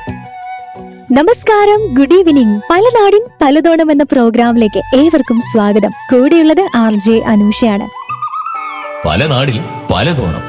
നമസ്കാരം good evening പലനാടിൻ പലതോണം എന്ന പ്രോഗ്രാമിലേക്ക് ഏവർക്കും സ്വാഗതം കൂടെയുള്ളത് ആർ ജെ അനൂഷയാണ് പല നാടിൽ പലതോണം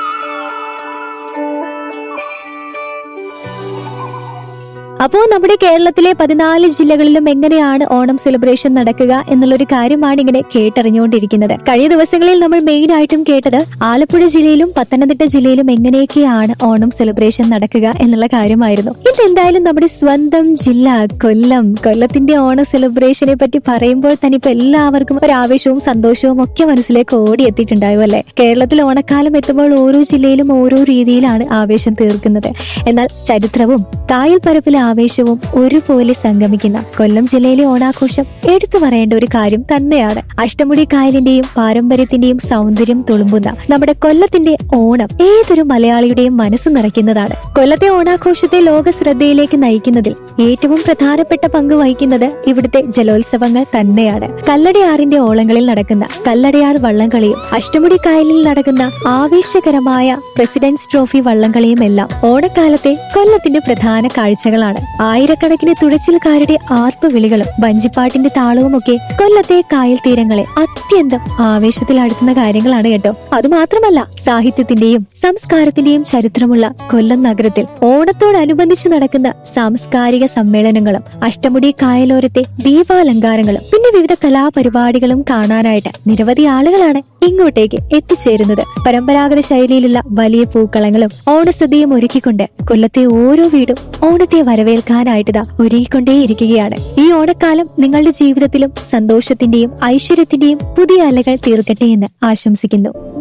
അപ്പോ നമ്മുടെ കേരളത്തിലെ പതിനാല് ജില്ലകളിലും എങ്ങനെയാണ് ഓണം സെലിബ്രേഷൻ നടക്കുക എന്നുള്ളൊരു കാര്യമാണ് ഇങ്ങനെ കേട്ടറിഞ്ഞുകൊണ്ടിരിക്കുന്നത് കഴിഞ്ഞ ദിവസങ്ങളിൽ നമ്മൾ മെയിൻ ആയിട്ടും കേട്ടത് ആലപ്പുഴ ജില്ലയിലും പത്തനംതിട്ട ജില്ലയിലും എങ്ങനെയൊക്കെയാണ് ഓണം സെലിബ്രേഷൻ നടക്കുക എന്നുള്ള കാര്യമായിരുന്നു ഇത് എന്തായാലും നമ്മുടെ സ്വന്തം ജില്ല കൊല്ലം കൊല്ലത്തിന്റെ ഓണ സെലിബ്രേഷനെ പറ്റി പറയുമ്പോൾ തന്നെ ഇപ്പൊ എല്ലാവർക്കും ഒരു ആവേശവും സന്തോഷവും ഒക്കെ മനസ്സിലേക്ക് ഓടിയെത്തിയിട്ടുണ്ടാവും അല്ലെ കേരളത്തിൽ ഓണക്കാലം എത്തുമ്പോൾ ഓരോ ജില്ലയിലും ഓരോ രീതിയിലാണ് ആവേശം തീർക്കുന്നത് എന്നാൽ ചരിത്രവും കായൽ പരപ്പിലെ ആവേശവും ഒരുപോലെ സംഗമിക്കുന്ന കൊല്ലം ജില്ലയിലെ ഓണാഘോഷം എടുത്തു പറയേണ്ട ഒരു കാര്യം തന്നെയാണ് അഷ്ടമുടി കായലിന്റെയും പാരമ്പര്യത്തിന്റെയും സൗന്ദര്യം തുളുമ്പുന്ന നമ്മുടെ കൊല്ലത്തിന്റെ ഓണം ഏതൊരു മലയാളിയുടെയും മനസ്സ് നിറയ്ക്കുന്നതാണ് കൊല്ലത്തെ ഓണാഘോഷത്തെ ലോക ശ്രദ്ധയിലേക്ക് നയിക്കുന്നതിൽ ഏറ്റവും പ്രധാനപ്പെട്ട പങ്ക് വഹിക്കുന്നത് ഇവിടുത്തെ ജലോത്സവങ്ങൾ തന്നെയാണ് കല്ലടയാറിന്റെ ഓളങ്ങളിൽ നടക്കുന്ന കല്ലടയാർ വള്ളംകളിയും അഷ്ടമുടി കായലിൽ നടക്കുന്ന ആവേശകരമായ പ്രസിഡന്റ്സ് ട്രോഫി വള്ളംകളിയും എല്ലാം ഓണക്കാലത്തെ കൊല്ലത്തിന്റെ പ്രധാന കാഴ്ചകളാണ് ആയിരക്കണക്കിന് തുഴച്ചിൽക്കാരുടെ ആർപ്പുവിളികളും വഞ്ചിപ്പാട്ടിന്റെ താളവുമൊക്കെ കൊല്ലത്തെ കായൽ തീരങ്ങളെ അത്യന്തം ആവേശത്തിലാടുത്തുന്ന കാര്യങ്ങളാണ് കേട്ടോ അതുമാത്രമല്ല സാഹിത്യത്തിന്റെയും സംസ്കാരത്തിന്റെയും ചരിത്രമുള്ള കൊല്ലം നഗരത്തിൽ ഓണത്തോടനുബന്ധിച്ച് നടക്കുന്ന സാംസ്കാരിക സമ്മേളനങ്ങളും അഷ്ടമുടി കായലോരത്തെ ദീപാലങ്കാരങ്ങളും പിന്നെ വിവിധ കലാപരിപാടികളും കാണാനായിട്ട് നിരവധി ആളുകളാണ് ഇങ്ങോട്ടേക്ക് എത്തിച്ചേരുന്നത് പരമ്പരാഗത ശൈലിയിലുള്ള വലിയ പൂക്കളങ്ങളും ഓണസദ്യയും ഒരുക്കിക്കൊണ്ട് കൊല്ലത്തെ ഓരോ വീടും ഓണത്തെ വരവേൽക്കാനായിട്ടിതാ ഒരുങ്ങിക്കൊണ്ടേയിരിക്കുകയാണ് ഈ ഓണക്കാലം നിങ്ങളുടെ ജീവിതത്തിലും സന്തോഷത്തിന്റെയും ഐശ്വര്യത്തിന്റെയും പുതിയ അലകൾ തീർക്കട്ടെ എന്ന് ആശംസിക്കുന്നു